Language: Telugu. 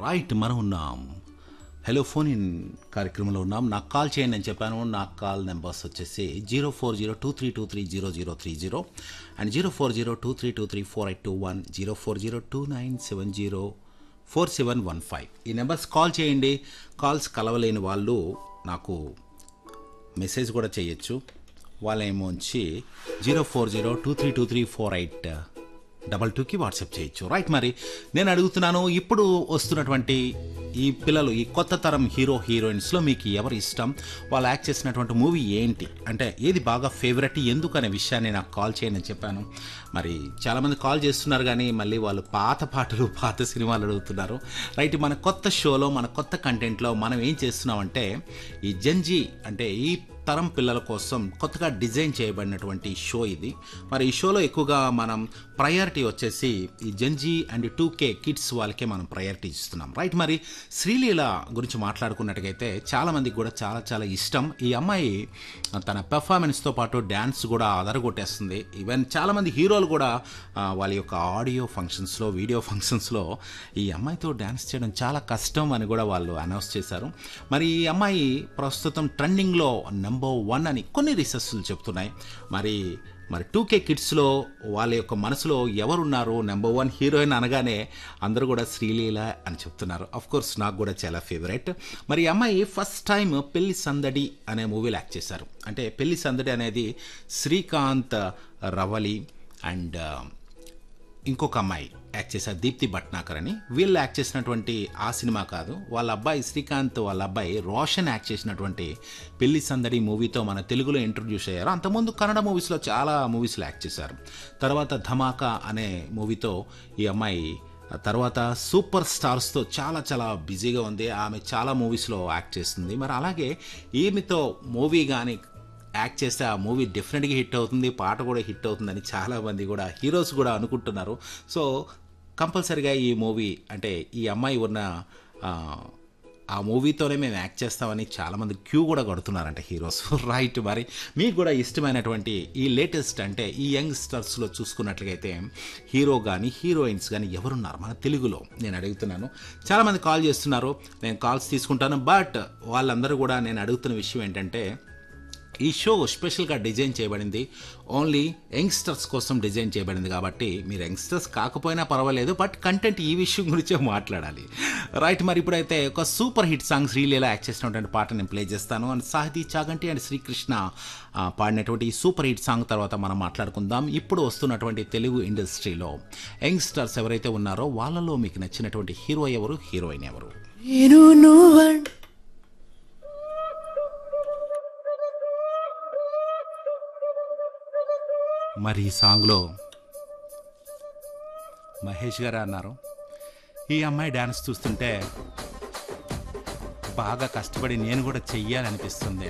రైట్ మనం ఉన్నాం హలో ఫోన్ ఇన్ కార్యక్రమంలో ఉన్నాం నాకు కాల్ చేయండి అని చెప్పాను నాకు కాల్ నెంబర్స్ వచ్చేసి zero four zero two three two three zero zero three zero and zero four zero two three two three four eight two one zero four zero two nine seven zero four seven one five ఈ నెంబర్స్ కాల్ చేయండి కాల్స్ కలవలేని వాళ్ళు నాకు మెసేజ్ కూడా చేయొచ్చు వాళ్ళేమో వచ్చి zero four zero two three two three four eight double టూకి వాట్సాప్ చేయొచ్చు రైట్ మరి నేను అడుగుతున్నాను ఇప్పుడు వస్తున్నటువంటి ఈ పిల్లలు ఈ కొత్త తరం హీరో హీరోయిన్స్లో మీకు ఎవరు ఇష్టం వాళ్ళు యాక్ట్ చేసినటువంటి మూవీ ఏంటి అంటే ఏది బాగా ఫేవరెట్ ఎందుకు అనే విషయాన్ని నాకు కాల్ చేయండి అని చెప్పాను మరి చాలామంది కాల్ చేస్తున్నారు కానీ మళ్ళీ వాళ్ళు పాత పాటలు పాత సినిమాలు అడుగుతున్నారు రైట్ మన కొత్త షోలో మన కొత్త కంటెంట్లో మనం ఏం చేస్తున్నామంటే ఈ జంజీ అంటే ఈ తరం పిల్లల కోసం కొత్తగా డిజైన్ చేయబడినటువంటి షో ఇది మరి ఈ షోలో ఎక్కువగా మనం ప్రయారిటీ వచ్చేసి ఈ Gen Z and two K kids వాళ్ళకే మనం ప్రయారిటీ ఇస్తున్నాం రైట్ మరి శ్రీలీల గురించి మాట్లాడుకున్నట్టుగైతే చాలా మందికి కూడా చాలా చాలా ఇష్టం ఈ అమ్మాయి తన పెర్ఫార్మెన్స్తో పాటు డ్యాన్స్ కూడా అదరగొట్టేస్తుంది ఈవెన్ చాలామంది హీరోలు కూడా ఆ, వాళ్ళ యొక్క ఆడియో ఫంక్షన్స్లో వీడియో ఫంక్షన్స్లో ఈ అమ్మాయితో డ్యాన్స్ చేయడం చాలా కష్టం అని కూడా వాళ్ళు అనౌన్స్ చేశారు మరి ఈ అమ్మాయి ప్రస్తుతం ట్రెండింగ్లో నెంబర్ వన్ అని కొన్ని రీసెర్చ్లు చెప్తున్నాయి మరి మరి టూ కే కిడ్స్లో వాళ్ళ యొక్క మనసులో ఎవరున్నారు నెంబర్ వన్ హీరోయిన్ అనగానే అందరూ కూడా శ్రీలీల అని చెప్తున్నారు అఫ్ కోర్స్ నాకు కూడా చాలా ఫేవరెట్ మరి ఈ అమ్మాయి ఫస్ట్ టైం పెళ్లి సందడి అనే మూవీలో యాక్ట్ చేశారు అంటే పెళ్లి సందడి అనేది శ్రీకాంత్ రవలి అండ్ ఇంకొక అమ్మాయి యాక్ట్ చేశారు దీప్తి భట్నాకర్ అని వీళ్ళు యాక్ట్ చేసినటువంటి ఆ సినిమా కాదు వాళ్ళ అబ్బాయి శ్రీకాంత్ వాళ్ళ అబ్బాయి రోషన్ యాక్ట్ చేసినటువంటి పెళ్లి సందడి మూవీతో మన తెలుగులో ఇంట్రొడ్యూస్ అయ్యారు అంతకుముందు కన్నడ మూవీస్లో చాలా మూవీస్లో యాక్ట్ చేశారు తర్వాత ధమాకా అనే మూవీతో ఈ అమ్మాయి తర్వాత సూపర్ స్టార్స్తో చాలా చాలా బిజీగా ఉంది ఆమె చాలా మూవీస్లో యాక్ట్ చేస్తుంది మరి అలాగే ఈమెతో మూవీ కానీ యాక్ట్ చేస్తే ఆ మూవీ డెఫినెట్గా హిట్ అవుతుంది పాట కూడా హిట్ అవుతుందని చాలామంది కూడా హీరోస్ కూడా అనుకుంటున్నారు సో కంపల్సరిగా ఈ మూవీ అంటే ఈ అమ్మాయి ఉన్న ఆ, ఆ మూవీతోనే మేము యాక్ట్ చేస్తామని చాలామంది క్యూ కూడా కొడుతున్నారంట హీరోస్ రైట్ మరి మీకు కూడా ఇష్టమైనటువంటి ఈ లేటెస్ట్ అంటే ఈ యంగ్స్టర్స్లో చూసుకున్నట్లయితే హీరో కానీ హీరోయిన్స్ కానీ ఎవరున్నారు మన తెలుగులో నేను అడుగుతున్నాను చాలామంది కాల్ చేస్తున్నారు నేను కాల్స్ తీసుకుంటాను బట్ వాళ్ళందరూ కూడా నేను అడుగుతున్న విషయం ఏంటంటే ఈ షో స్పెషల్గా డిజైన్ చేయబడింది ఓన్లీ యంగ్స్టర్స్ కోసం డిజైన్ చేయబడింది కాబట్టి మీరు యంగ్స్టర్స్ కాకపోయినా పర్వాలేదు బట్ కంటెంట్ ఈ విషయం గురించే మాట్లాడాలి రైట్ మరి ఇప్పుడైతే ఒక super hit song Sreeleela act చేసినటువంటి పాట నేను ప్లే చేస్తాను అండ్ సాహితీ చాగంటి అండ్ శ్రీకృష్ణ ఆ, పాడినటువంటి ఈ సూపర్ హిట్ సాంగ్ తర్వాత మనం మాట్లాడుకుందాం ఇప్పుడు వస్తున్నటువంటి తెలుగు ఇండస్ట్రీలో యంగ్స్టర్స్ ఎవరైతే ఉన్నారో వాళ్ళలో మీకు నచ్చినటువంటి హీరో ఎవరు హీరోయిన్ ఎవరు నేను నువ్వంట మరి ఈ సాంగ్లో మహేష్ గారు అన్నారు ఈ అమ్మాయి డ్యాన్స్ చూస్తుంటే బాగా కష్టపడి నేను కూడా చెయ్యాలనిపిస్తుంది